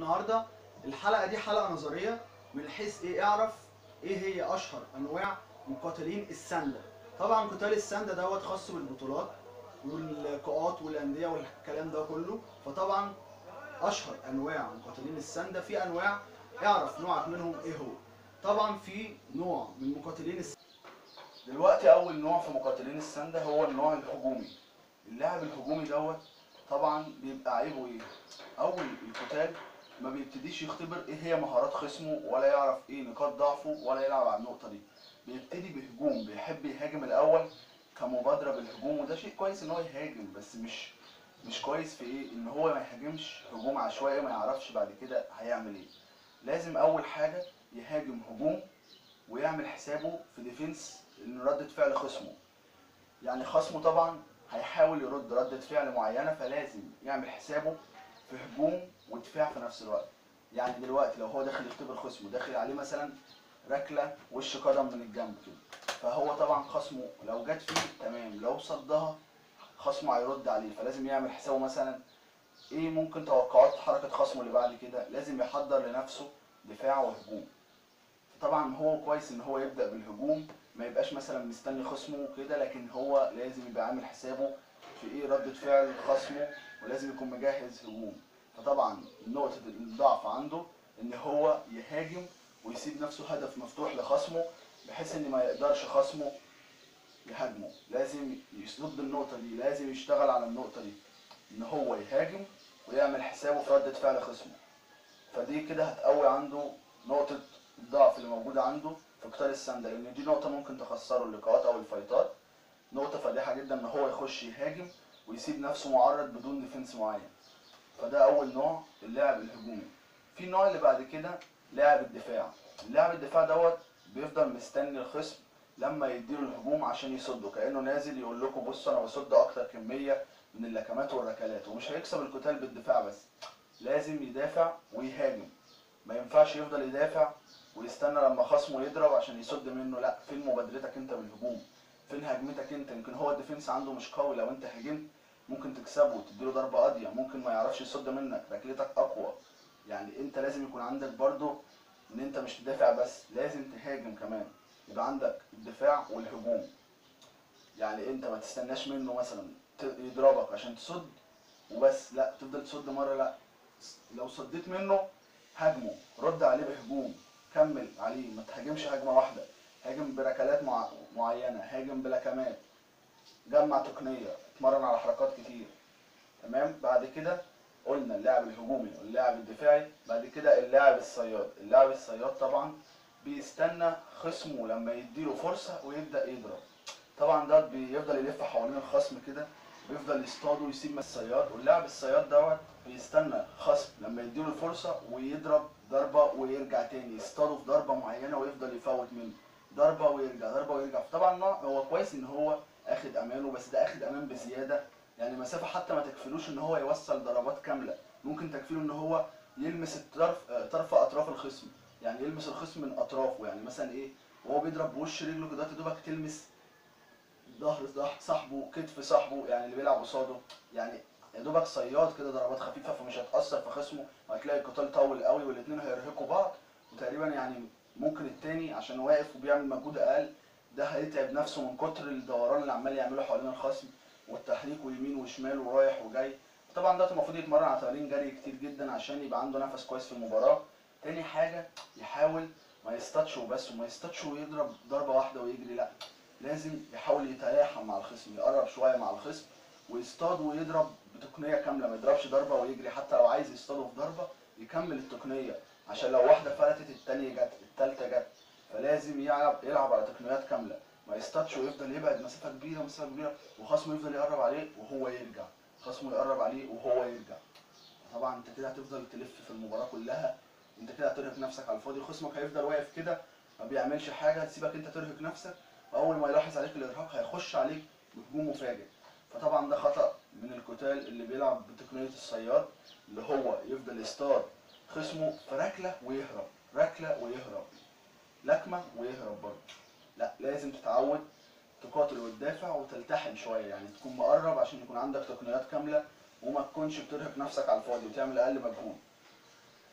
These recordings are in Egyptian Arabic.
النهارده الحلقه دي حلقه نظريه من حيث ايه اعرف ايه هي اشهر انواع مقاتلين السنده طبعا قتال السنده دوت خاص بالبطولات واللقاءات والانديه والكلام ده كله فطبعا اشهر انواع مقاتلين السنده في انواع اعرف نوعك منهم ايه هو طبعا في نوع من مقاتلين السنده دلوقتي اول نوع في مقاتلين السنده هو النوع الهجومي اللاعب الهجومي دوت طبعا بيبقى عيبه ايه اول القتال ما بيبتديش يختبر ايه هي مهارات خصمه ولا يعرف ايه نقاط ضعفه ولا يلعب على النقطه دي بيبتدي بهجوم بيحب يهاجم الاول كمبادره بالهجوم وده شيء كويس ان هو يهاجم بس مش مش كويس في ايه ان هو ما يهاجمش هجوم عشوائي ما يعرفش بعد كده هيعمل ايه لازم اول حاجه يهاجم هجوم ويعمل حسابه في ديفنس ان ردة فعل خصمه يعني خصمه طبعا هيحاول يرد ردة فعل معينة فلازم يعمل حسابه في هجوم ودفاع في نفس الوقت يعني دلوقتي لو هو داخل يختبر خصمه داخل عليه مثلا ركلة وش قدم من الجنب كده فهو طبعا خصمه لو جت فيه تمام لو صدها خصمه هيرد عليه فلازم يعمل حسابه مثلا ايه ممكن توقعات حركة خصمه اللي بعد كده لازم يحضر لنفسه دفاع وهجوم طبعا هو كويس ان هو يبدا بالهجوم ما يبقاش مثلا مستني خصمه كده لكن هو لازم يبقى عامل حسابه في ايه ردة فعل خصمه ولازم يكون مجهز هجوم فطبعا نقطة الضعف عنده ان هو يهاجم ويسيب نفسه هدف مفتوح لخصمه بحيث ان ما يقدرش خصمه يهاجمه لازم يصد النقطة دي لازم يشتغل على النقطة دي ان هو يهاجم ويعمل حسابه في ردة فعل خصمه فدي كده هتقوي عنده نقطة الضعف اللي موجودة عنده في قتال السنده لان دي نقطة ممكن تخسره اللقاءات او الفايتات نقطة فادحة جدا ان هو يخش يهاجم ويسيب نفسه معرض بدون ديفنس معين فده اول نوع اللاعب الهجومي في النوع اللي بعد كده لاعب الدفاع اللاعب الدفاع دوت بيفضل مستني الخصم لما يديله الهجوم عشان يصده كانه نازل يقول لكم بصوا انا بصد اكتر كميه من اللكمات والركلات ومش هيكسب القتال بالدفاع بس لازم يدافع ويهاجم ما ينفعش يفضل يدافع ويستنى لما خصمه يضرب عشان يصد منه لا فين مبادرتك انت بالهجوم فين هجمتك انت يمكن هو الديفنس عنده مش قوي لو انت هاجمت ممكن تكسبه وتديله ضربه قاضيه ممكن ما يعرفش يصد منك ركلتك اقوى يعني انت لازم يكون عندك برضو ان انت مش تدافع بس لازم تهاجم كمان يبقى عندك الدفاع والهجوم يعني انت ما تستناش منه مثلا ت- يضربك عشان تصد وبس لا تفضل تصد مره لا لو صديت منه هاجمه رد عليه بهجوم كمل عليه ما تهاجمش هجمه واحده هاجم بركلات مع... معينه هاجم بلكمات جمع تقنيه اتمرن على حركات كتير تمام بعد كده قلنا اللاعب الهجومي واللاعب الدفاعي بعد كده اللاعب الصياد اللاعب الصياد طبعا بيستنى خصمه لما يديله فرصه ويبدا يضرب طبعا ده بيفضل يلف حوالين الخصم كده بيفضل يصطاده ويسيب الصياد واللاعب الصياد دوت بيستنى خصم لما يديله الفرصه ويضرب ضربه ويرجع تاني يصطاده في ضربه معينه ويفضل يفوت منه ضربه ويرجع ضربه ويرجع فطبعا نوع- هو كويس ان هو اخد امانه بس ده اخد امان بزياده يعني مسافه حتى ما تكفلوش ان هو يوصل ضربات كامله ممكن تكفيله ان هو يلمس الطرف آه، طرف اطراف الخصم يعني يلمس الخصم من اطرافه يعني مثلا ايه وهو بيضرب بوش رجله كده تدوبك تلمس ظهر ظهر صاحبه كتف صاحبه يعني اللي بيلعب قصاده يعني يا دوبك صياد كده ضربات خفيفه فمش هتاثر في خصمه وهتلاقي القتال طول قوي والاثنين هيرهقوا بعض وتقريبا يعني ممكن التاني عشان واقف وبيعمل مجهود اقل ده هيتعب نفسه من كتر الدوران اللي عمال يعمله حوالين الخصم والتحريك ويمين وشمال ورايح وجاي طبعا ده المفروض يتمرن على تمارين جري كتير جدا عشان يبقى عنده نفس كويس في المباراه تاني حاجه يحاول ما يصطادش وبس وما يصطادش ويضرب ضربه واحده ويجري لا لازم يحاول يتلاحم مع الخصم يقرب شويه مع الخصم ويصطاد ويضرب بتقنيه كامله ما يضربش ضربه ويجري حتى لو عايز يصطاده في ضربه يكمل التقنيه عشان لو واحده فلتت التانية جت التالتة جت فلازم يلعب يلعب على تقنيات كامله ما يصطادش ويفضل يبعد مسافه كبيره مسافه كبيره وخصمه يفضل يقرب عليه وهو يرجع خصمه يقرب عليه وهو يرجع طبعا انت كده هتفضل تلف في المباراه كلها انت كده هترهق نفسك على الفاضي خصمك هيفضل واقف كده ما بيعملش حاجه هتسيبك انت ترهق نفسك واول ما يلاحظ عليك الارهاق هيخش عليك بهجوم مفاجئ فطبعا ده خطا من القتال اللي بيلعب بتقنيه الصياد اللي هو يفضل يصطاد خصمه في ركله ويهرب ركله ويهرب لكمه ويهرب برضه لا لازم تتعود تقاتل وتدافع وتلتحم شويه يعني تكون مقرب عشان يكون عندك تقنيات كامله وما تكونش بترهق نفسك على الفاضي وتعمل اقل مجهود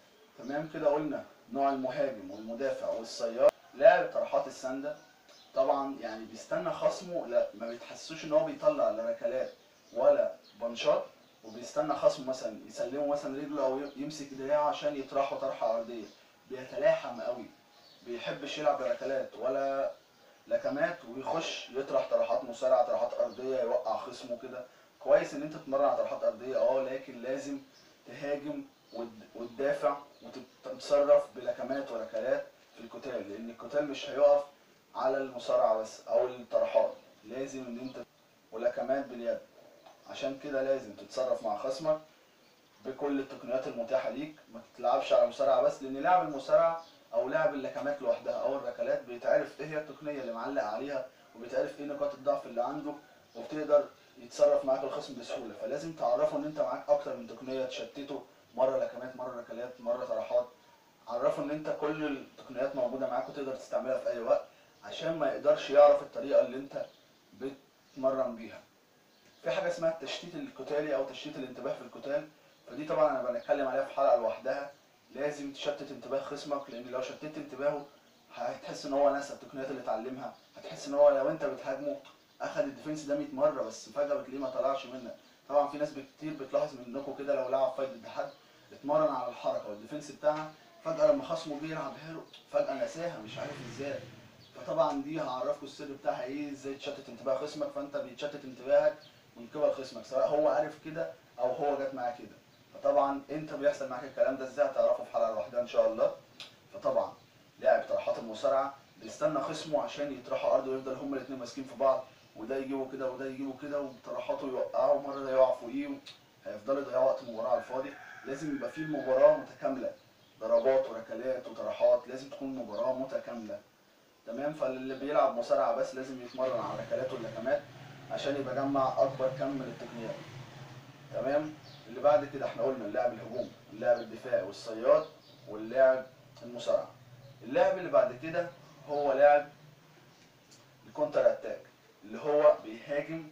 تمام كده قلنا نوع المهاجم والمدافع والصياد لاعب طرحات السنده طبعا يعني بيستنى خصمه لا ما بيتحسسوش ان هو بيطلع لا ركلات ولا بنشاط وبيستنى خصمه مثلا يسلمه مثلا رجله او يمسك دراعه عشان يطرحه طرحه ارضيه بيتلاحم قوي بيحبش يلعب ركلات ولا لكمات ويخش يطرح طرحات مسارعه طرحات ارضيه يوقع خصمه كده كويس ان انت تتمرن على طرحات ارضيه اه لكن لازم تهاجم وت- وتدافع وتتصرف بلكمات وركلات في القتال لان القتال مش هيقف على المصارعه بس او الطرحات لازم ان انت ولكمات باليد عشان كده لازم تتصرف مع خصمك بكل التقنيات المتاحه ليك ما تلعبش على المصارعه بس لان لعب المصارعه او لعب اللكمات لوحدها او الركلات بيتعرف ايه هي التقنيه اللي معلق عليها وبيتعرف ايه نقاط الضعف اللي عنده وبتقدر يتصرف معاك الخصم بسهوله فلازم تعرفه ان انت معاك اكتر من تقنيه تشتته مره لكمات مره ركلات مره طرحات عرفه ان انت كل التقنيات موجوده معاك وتقدر تستعملها في اي وقت عشان ما يقدرش يعرف الطريقه اللي انت بتتمرن بيها في حاجه اسمها التشتيت القتالي او تشتيت الانتباه في القتال فدي طبعا انا بنتكلم عليها في حلقه لوحدها لازم تشتت انتباه خصمك لان لو شتت انتباهه هتحس ان هو نسى التقنيات اللي اتعلمها هتحس ان هو لو انت بتهاجمه اخد الديفنس ده 100 مره بس فجاه بتلاقيه ما طلعش منك طبعا في ناس كتير بتلاحظ منكم كده لو لعب فايت ضد حد اتمرن على الحركه والديفنس بتاعها فجاه لما خصمه جه يلعبها له فجاه نساها مش عارف ازاي فطبعا دي هعرفكم السر بتاعها ايه ازاي تشتت انتباه خصمك فانت بيتشتت انتباهك من قبل خصمك سواء هو عارف كده او هو جت معاه كده فطبعا انت بيحصل معاك الكلام ده ازاي هتعرفه في حلقه لوحدها ان شاء الله فطبعا لاعب طرحات المصارعه بيستنى خصمه عشان يطرحوا ارض ويفضل هما الاثنين ماسكين في بعض وده يجيبه كده وده يجيبه كده وطرحاته يوقعه مره ده يقع فوقيه هيفضلوا يضيعوا وقت المباراه على الفاضي لازم يبقى فيه المباراه متكامله ضربات وركلات وطرحات لازم تكون مباراه متكامله تمام فاللي بيلعب مصارعه بس لازم يتمرن على الركلات واللكمات عشان يبقى جمع اكبر كم من التقنيات تمام اللي بعد كده احنا قلنا اللاعب الهجوم اللاعب الدفاعي والصياد واللاعب المصارعه اللاعب اللي بعد كده هو لاعب الكونتر اتاك اللي هو بيهاجم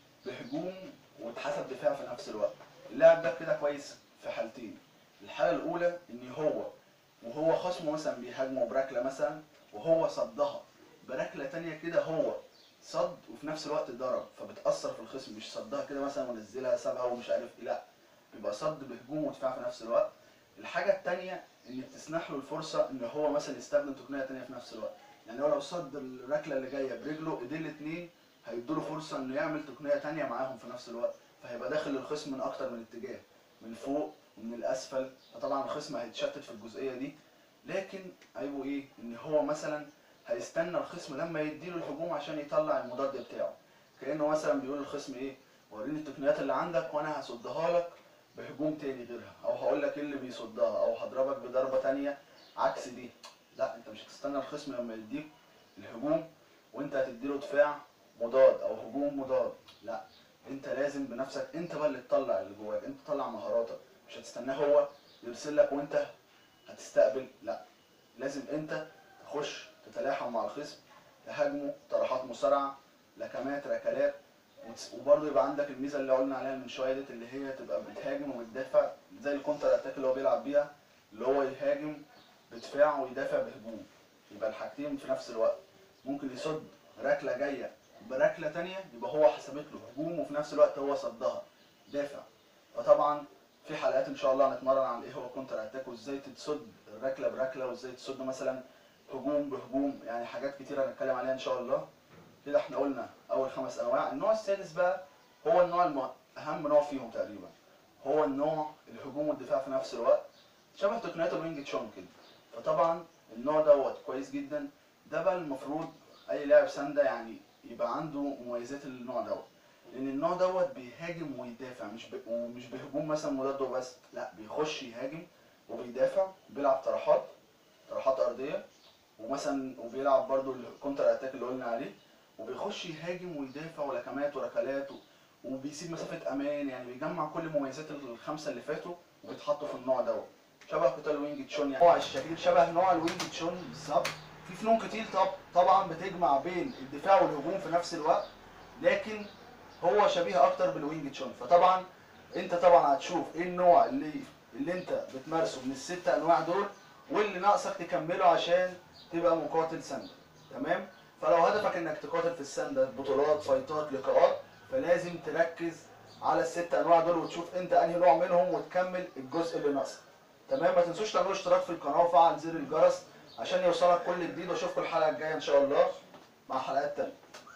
بهجوم واتحسب دفاع في نفس الوقت اللاعب ده كده كويس في حالتين الحاله الاولى ان هو وهو خصمه مثلا بيهاجمه بركله مثلا وهو صدها بركله تانية كده هو صد وفي نفس الوقت ضرب فبتاثر في الخصم مش صدها كده مثلا ونزلها سابها ومش عارف ايه لا بيبقى صد بهجوم ودفاع في نفس الوقت الحاجه التانية ان بتسنح له الفرصه ان هو مثلا يستخدم تقنيه تانية في نفس الوقت يعني هو لو صد الركله اللي جايه برجله ايديه الاثنين هيدوا له فرصه انه يعمل تقنيه تانية معاهم في نفس الوقت فهيبقى داخل الخصم من اكتر من اتجاه من فوق ومن الاسفل فطبعا الخصم هيتشتت في الجزئيه دي لكن عيبه ايه ان هو مثلا هيستنى الخصم لما يديله الهجوم عشان يطلع المضاد بتاعه كانه مثلا بيقول للخصم ايه وريني التقنيات اللي عندك وانا هصدها لك بهجوم تاني غيرها او هقول لك ايه اللي بيصدها او هضربك بضربه تانية عكس دي لا انت مش هتستنى الخصم لما يديك الهجوم وانت هتديله دفاع مضاد او هجوم مضاد لا انت لازم بنفسك انت بقى اللي تطلع اللي جواك انت تطلع مهاراتك مش هتستناه هو يرسل لك وانت هتستقبل لا لازم انت تخش تتلاحم مع الخصم تهاجمه طرحات مسارعه لكمات ركلات وتس- وبرضه يبقى عندك الميزه اللي قلنا عليها من شويه ديت اللي هي تبقى بتهاجم وبتدافع زي الكونتر اتاك اللي هو بيلعب بيها اللي هو يهاجم بدفاع ويدافع بهجوم يبقى الحاجتين في نفس الوقت ممكن يصد ركله جايه بركله تانية يبقى هو حسبت له هجوم وفي نفس الوقت هو صدها دافع فطبعا في حلقات ان شاء الله هنتمرن عن ايه هو كونتر اتاك وازاي تتصد الركله بركله وازاي تصد مثلا هجوم بهجوم يعني حاجات كتيره هنتكلم عليها ان شاء الله كده احنا قلنا اول خمس انواع النوع السادس بقى هو النوع الم... اهم نوع فيهم تقريبا هو النوع الهجوم والدفاع في نفس الوقت شبه تقنيات الوينج تشون كده فطبعا النوع دوت كويس جدا ده بقى المفروض اي لاعب سنده يعني يبقى عنده مميزات النوع دوت لان النوع دوت بيهاجم ويدافع مش ب... ومش بهجوم مثلا مضاد وبس لا بيخش يهاجم وبيدافع بيلعب طرحات طرحات ارضيه ومثلا وبيلعب برضو الكونتر اتاك اللي قلنا عليه وبيخش يهاجم ويدافع ولكمات وركلات و- وبيسيب مسافه امان يعني بيجمع كل مميزات الخمسه اللي فاتوا وبيتحطوا في النوع دوت شبه قتال الوينج تشون يعني نوع الشهير شبه نوع الوينج تشون بالظبط في فنون كتير طب طبعا بتجمع بين الدفاع والهجوم في نفس الوقت لكن هو شبيه اكتر بالوينج تشون فطبعا انت طبعا هتشوف ايه النوع اللي اللي انت بتمارسه من الست انواع دول واللي ناقصك تكمله عشان تبقى مقاتل سنده تمام فلو هدفك انك تقاتل في السنده بطولات فايتات لقاءات فلازم تركز على الست انواع دول وتشوف انت انهي نوع منهم وتكمل الجزء اللي ناقصك تمام ما تنسوش تعملوا اشتراك في القناه وفعل زر الجرس عشان يوصلك كل جديد واشوفكم الحلقه الجايه ان شاء الله مع حلقات تانية